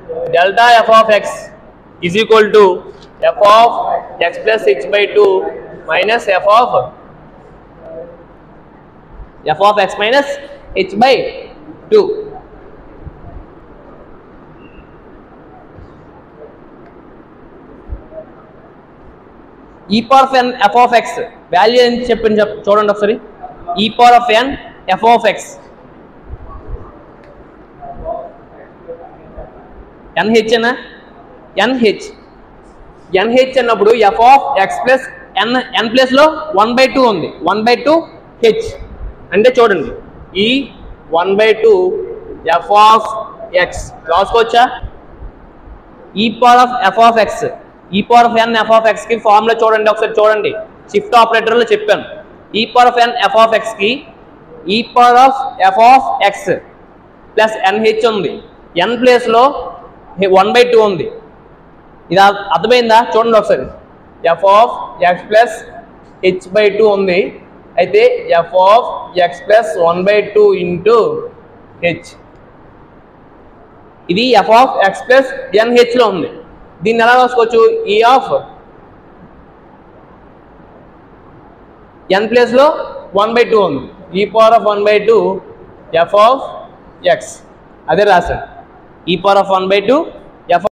delta f of x is equal to f of x plus h by two minus f of f of x minus h by two E power of n f of x value ఏం చెప్పండి చెప్ చూడండి ఒకసారి E power of n f of x n h అనా n h n h అన్నప్పుడు f of x plus n n ప్లస్లో one by two ఉంది one by two h అంటే చూడండి ఈ one by two f of x రాసుకోవచ్చా E power of f of x E power of n f of x కి formula చూడండి ఒకసారి చూడండి షిఫ్ట్ ఆపరేటర్లో చెప్పాను E power of n f of x కి E power of f of x plus n h ఉంది n ప్లేస్లో one by two ఉంది ఇది అర్థ- అర్థమైందా చూడండి ఒకసారి f of x plus h by two ఉంది అయితే f of x plus one by two into h ఇది ఎఫ్ ఆఫ్ ఎక్స్ ప్లస్ ఎన్హెచ్లో ఉంది దీన్ని ఎలా రాసుకోవచ్చు ఈ ఆఫ్ ఎన్ ప్లేస్లో వన్ బై టూ ఉంది E power of one by two f of x అదే రాశాను E power of one by two